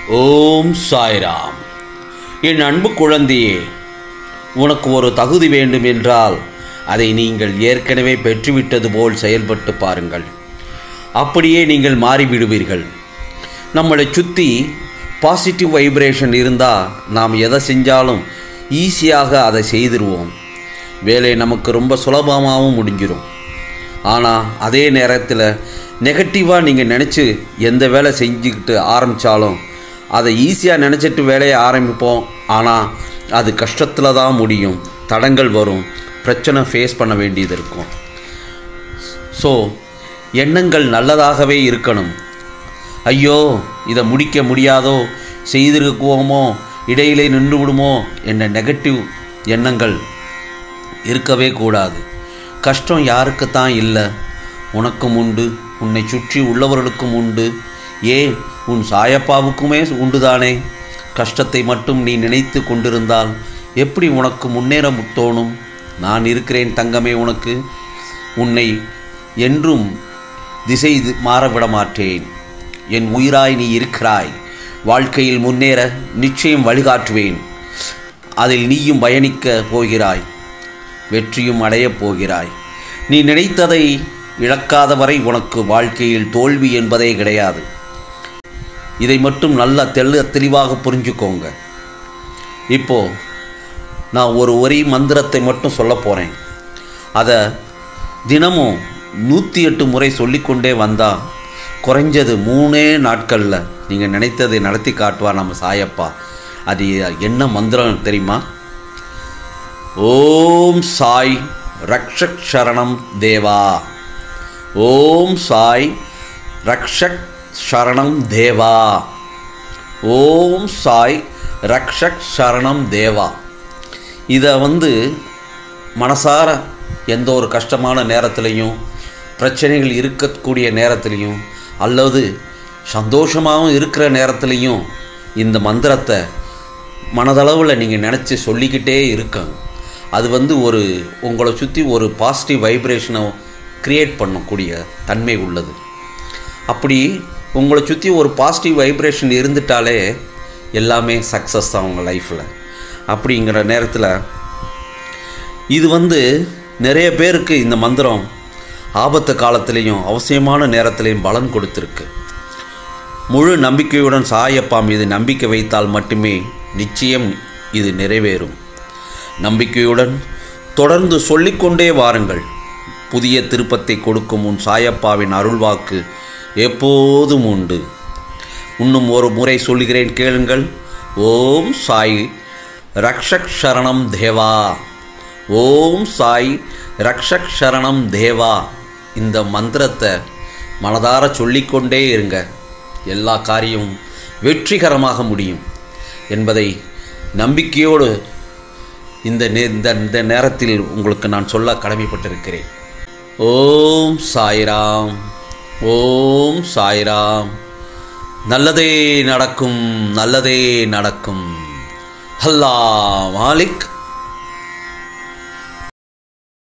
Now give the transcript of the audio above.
ஓம் சாய்ராம் என் அன்பு குழந்தையே உனக்கு ஒரு தகுதி வேண்டும் என்றால் அதை நீங்கள் ஏற்கனவே பெற்றுவிட்டது போல் செயல்பட்டு பாருங்கள் அப்படியே நீங்கள் மாறிவிடுவீர்கள் நம்மளை சுற்றி பாசிட்டிவ் வைப்ரேஷன் இருந்தால் நாம் எதை செஞ்சாலும் ஈஸியாக அதை செய்திருவோம் வேலை நமக்கு ரொம்ப சுலபமாகவும் முடிஞ்சிடும் ஆனால் அதே நேரத்தில் நெகட்டிவாக நீங்கள் நினச்சி எந்த வேலை செஞ்சுக்கிட்டு ஆரம்பித்தாலும் அதை ஈஸியாக நினச்சிட்டு வேலையை ஆரம்பிப்போம் ஆனால் அது கஷ்டத்தில் தான் முடியும் தடங்கள் வரும் பிரச்சனை ஃபேஸ் பண்ண வேண்டியது இருக்கும் ஸோ எண்ணங்கள் நல்லதாகவே இருக்கணும் ஐயோ இதை முடிக்க முடியாதோ செய்திருக்குவோமோ இடையிலே நின்று விடுமோ என்ற நெகட்டிவ் எண்ணங்கள் இருக்கவே கூடாது கஷ்டம் யாருக்குத்தான் இல்லை உனக்கும் உண்டு உன்னை சுற்றி உள்ளவர்களுக்கும் உண்டு ஏன் உன் சாயப்பாவுக்குமே உண்டுதானே கஷ்டத்தை மட்டும் நீ நினைத்து கொண்டிருந்தால் எப்படி உனக்கு முன்னேற தோணும் நான் இருக்கிறேன் தங்கமே உனக்கு உன்னை என்றும் திசை தி- மாறவிட மாட்டேன் என் உயிராய் நீ இருக்கிறாய் வாழ்க்கையில் முன்னேற நிச்சயம் வழிகாட்டுவேன் அதில் நீயும் பயணிக்க போகிறாய் வெற்றியும் அடையப் போகிறாய் நீ நினைத்ததை இழக்காத வரை உனக்கு வாழ்க்கையில் தோல்வி என்பதே கிடையாது இதை மட்டும் நல்லா தெள்ள தெளிவாக புரிஞ்சுக்கோங்க இப்போ நான் ஒரு ஒரே மந்திரத்தை மட்டும் சொல்ல போகிறேன் அதை தினமும் நூற்றி எட்டு முறை சொல்லிக்கொண்டே வந்தால் குறைஞ்சது மூணே நாட்களில் நீங்கள் நினைத்ததை நடத்தி காட்டுவார் நம்ம சாயப்பா அது என்ன மந்திரம் தெரியுமா ஓம் சாய் ரக்ஷக் சரணம் தேவா ஓம் சாய் ரக்ஷக் சரணம் தேவா ஓம் சாய் ரக்ஷக் சரணம் தேவா இதை வந்து மனசார எந்த ஒரு கஷ்டமான நேரத்துலையும் பிரச்சனைகள் இருக்கக்கூடிய நேரத்துலையும் அல்லது சந்தோஷமாகவும் இருக்கிற நேரத்துலையும் இந்த மந்திரத்தை மனதளவில் நீங்கள் நினச்சி சொல்லிக்கிட்டே இருக்கங்க அது வந்து ஒரு உங்களை சுற்றி ஒரு பாசிட்டிவ் வைப்ரேஷனை க்ரியேட் பண்ணக்கூடிய தன்மை உள்ளது அப்படி உங்களை சுற்றி ஒரு பாசிட்டிவ் வைப்ரேஷன் இருந்துட்டாலே எல்லாமே சக்ஸஸ் தான் உங்கள் லைஃப்பில் அப்படிங்கிற நேரத்தில் இது வந்து நிறைய பேருக்கு இந்த மந்திரம் ஆபத்து காலத்திலையும் அவசியமான நேரத்திலையும் பலன் கொடுத்துருக்கு முழு நம்பிக்கையுடன் சாயப்பா மீது நம்பிக்கை வைத்தால் மட்டுமே நிச்சயம் இது நிறைவேறும் நம்பிக்கையுடன் தொடர்ந்து சொல்லிக்கொண்டே வாருங்கள் புதிய திருப்பத்தை கொடுக்கும் உன் சாயப்பாவின் அருள்வாக்கு எப்போதும் உண்டு இன்னும் ஒரு முறை சொல்லுகிறேன் கேளுங்கள் ஓம் சாய் ரக்ஷக் சரணம் தேவா ஓம் சாய் ரக்ஷக் சரணம் தேவா இந்த மந்திரத்தை மனதார சொல்லிக்கொண்டே இருங்க எல்லா காரியமும் வெற்றிகரமாக முடியும் என்பதை நம்பிக்கையோடு இந்த நே இந்த இந்த நேரத்தில் உங்களுக்கு நான் சொல்ல கடமைப்பட்டிருக்கிறேன் ஓம் சாய்ராம் ஓம் சாய்ராம் நல்லதே நடக்கும் நல்லதே நடக்கும் அல்லாஹ் மாலிக்